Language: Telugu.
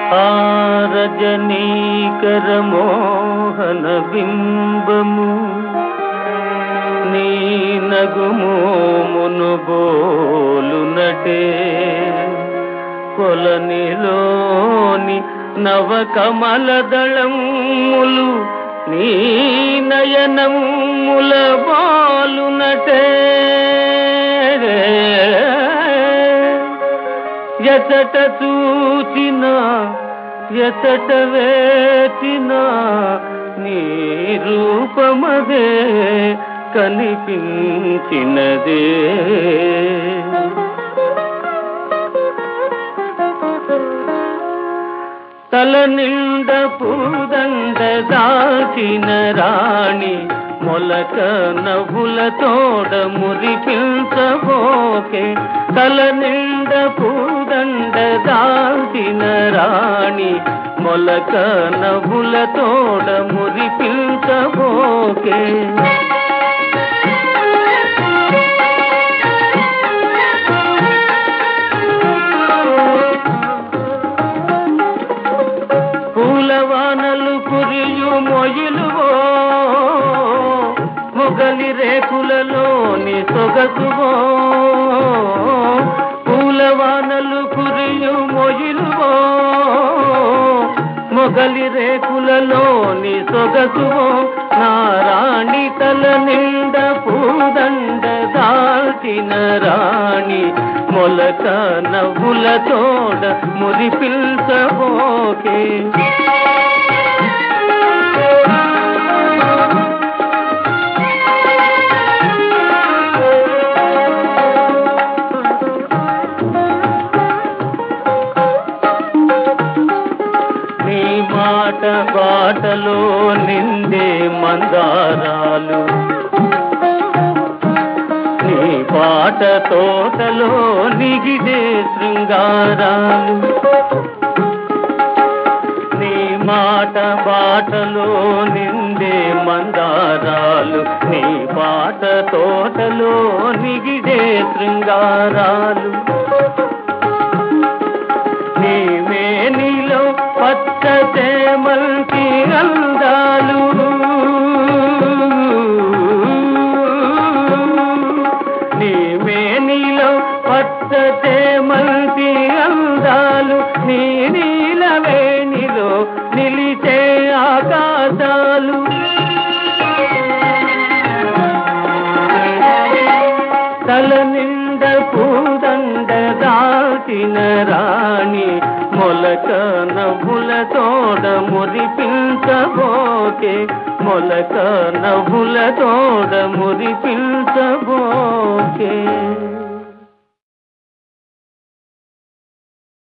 ఆ రజనీకర మోహన బింబము నీ నగుమోమును బోలునటే కొలనిలోని నవకమల దళములు నీ నయనముల బాలునటే ఎతట చూచిన ఎతట వేచిన నీ రూపమదే కనిపించినదే తల నిండ పూదండ దాచిన రాణి మొలక నవ్వుల తోడ మురిపించబోకే తల నిండ పూదండ దాచిన రాణి మొలక నవ్వుల తోడ మురిపించబోకే పూలవానలు కురియు మొయిలువో మొగలి రేకులలోని సొగసువో పూలవానలు కురియు మొయిలువో మొగలి రేకులలోని సొగసువో నారాణి తల నిండ పూదండ దాల్చిన రాణి మొలక నవ్వుల తోడ మురిపిల్సబోకే నీ మాట బాటలో నిందే మందారాలు నీ పాట తోటలో నిగిడే శృంగారాలు నీ మాట బాటలో నిందే మందారాలు నీ పాట తోటలో నిగిడే శృంగారాలు నీ మేనిలో పచ్చ చేమల్కి అందాలు నీ మేనిలో పచ్చ చేమల్కి అందాలు నీ నీల వేణిలో నిలిచే ఆకాశాలు తల నిండ పూదండ దాచిన రాణి మొలక నవ్వుల తోడ మురిపించబోకే మొలక నవ్వుల తోడ మురిపించబోకే